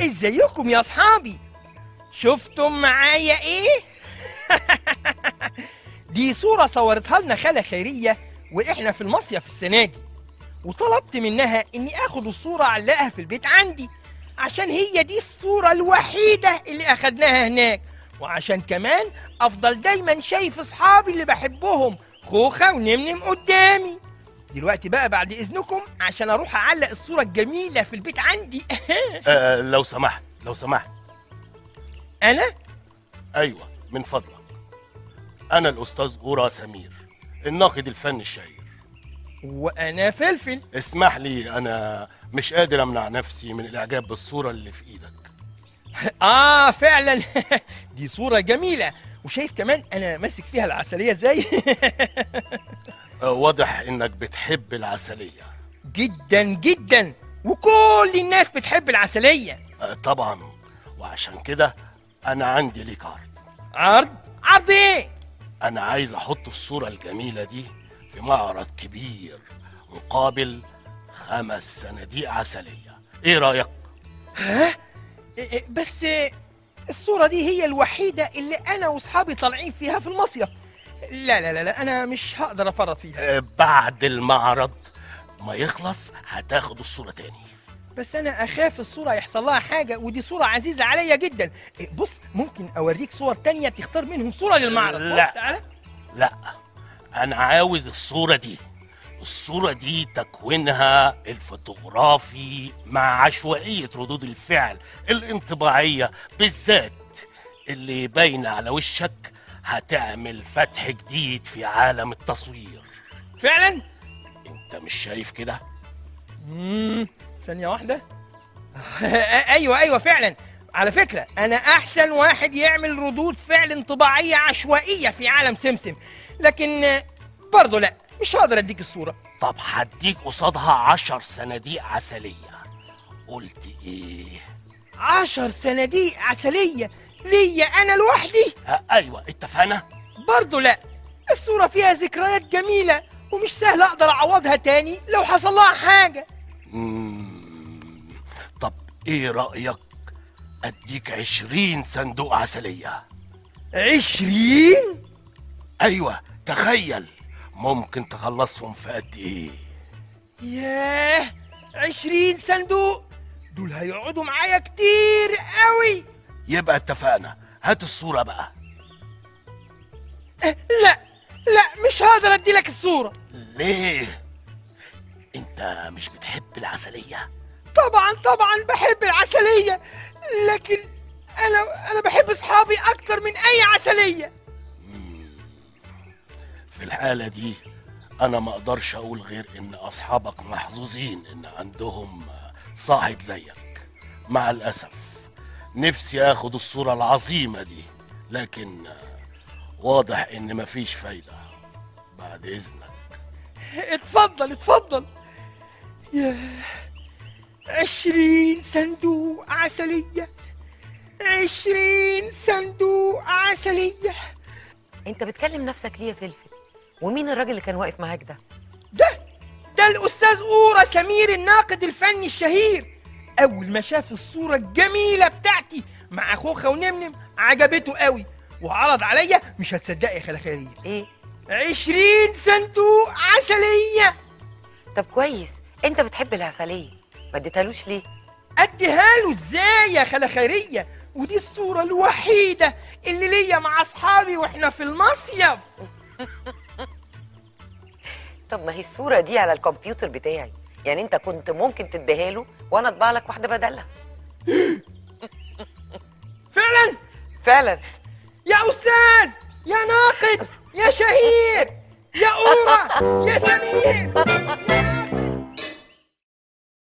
ازيكم يا اصحابي شفتم معايا ايه دي صورة صورتها لنا خالة خيرية واحنا في المصيف السنة دي وطلبت منها اني اخد الصورة اعلقها في البيت عندي عشان هي دي الصورة الوحيدة اللي اخدناها هناك وعشان كمان افضل دايما شايف اصحابي اللي بحبهم خوخة ونمنم قدامي دلوقتي بقى بعد اذنكم عشان اروح اعلق الصورة الجميلة في البيت عندي آه لو سمحت لو سمحت انا ايوه من فضلك انا الاستاذ جورا سمير الناقد الفني الشهير وانا فلفل اسمح لي انا مش قادر امنع نفسي من الاعجاب بالصوره اللي في ايدك اه فعلا دي صورة جميلة وشايف كمان انا ماسك فيها العسلية ازاي آه واضح انك بتحب العسليه جدا جدا وكل الناس بتحب العسلية آه طبعا وعشان كده انا عندي ليك عرض عرض عرض ايه انا عايز احط الصوره الجميله دي في معرض كبير مقابل خمس صناديق عسليه ايه رايك إيه- إيه، بس إيه، الصورة دي هي الوحيدة اللي انا واصحابي طالعين فيها في المصيف لا لا لا لا انا مش هقدر افرط فيها آه بعد المعرض ما يخلص هتاخد الصوره تاني بس انا اخاف الصورة يحصل لها حاجة ودي صورة عزيزة عليا جدا إيه، بص ممكن اوريك صور تانية تختار منهم صورة للمعرض بص لا. تعالى لا انا عاوز الصورة دي الصورة دي تكوينها الفوتوغرافي مع عشوائية ردود الفعل الانطباعية بالذات اللي باينة على وشك هتعمل فتح جديد في عالم التصوير فعلا انت مش شايف كده مم، ثانية واحدة ايوه ايوه فعلا على فكرة انا احسن واحد يعمل ردود فعل انطباعية عشوائية في عالم سمسم لكن آه، برضه لا مش هقدر اديك الصورة طب هديك قصادها عشر صناديق عسلية قلت ايه عشر صناديق عسلية ليا انا لوحدي ها ايوه اتفقنا برضه لا الصورة فيها ذكريات جميلة ومش سهل اقدر اعوضها تاني لو حصل لها حاجة مم. طب ايه رأيك اديك عشرين صندوق عسلية عشرين ايوه تخيل ممكن تخلصهم في قد ايه ياه عشرين صندوق دول هيقعدوا معايا كتير قوي يبقى اتفقنا هات الصورة بقى أه، لا لا مش هقدر ادي لك الصورة ليه انت مش بتحب العسلية طبعا طبعا بحب العسلية لكن انا انا بحب اصحابي اكتر من اي عسلية في الحالة دي انا ما اقدرش اقول غير ان اصحابك محظوظين ان عندهم صاحب زيك مع الاسف نفسي اخد الصورة العظيمة دي لكن واضح ان مفيش فايدة بعد اذنك اتفضل اتفضل ياه عشرين صندوق عسلية عشرين صندوق عسلية انت بتكلم نفسك ليه يا فلفل ومين الراجل اللي كان واقف معاك ده ده ده الأستاذ أورا سمير الناقد الفني الشهير أول ما شاف الصورة الجميلة بتاعتي مع خوخة ونمنم عجبته قوي وعرض عليا مش هتصدقي يا خالة خيرية ايه عشرين صندوق عسلية طب كويس انت بتحب العسليه ما اديتهالوش ليه أديها له إزاي يا خالة خيرية ودي الصورة الوحيدة اللي ليا مع أصحابي وإحنا في المصيف طب ما هي الصوره دي على الكمبيوتر بتاعي يعني انت كنت ممكن تديها له وانا اطبع لك واحده بدلها فعلا فعلا يا أستاذ يا ناقد يا شهير يا أورا يا سمير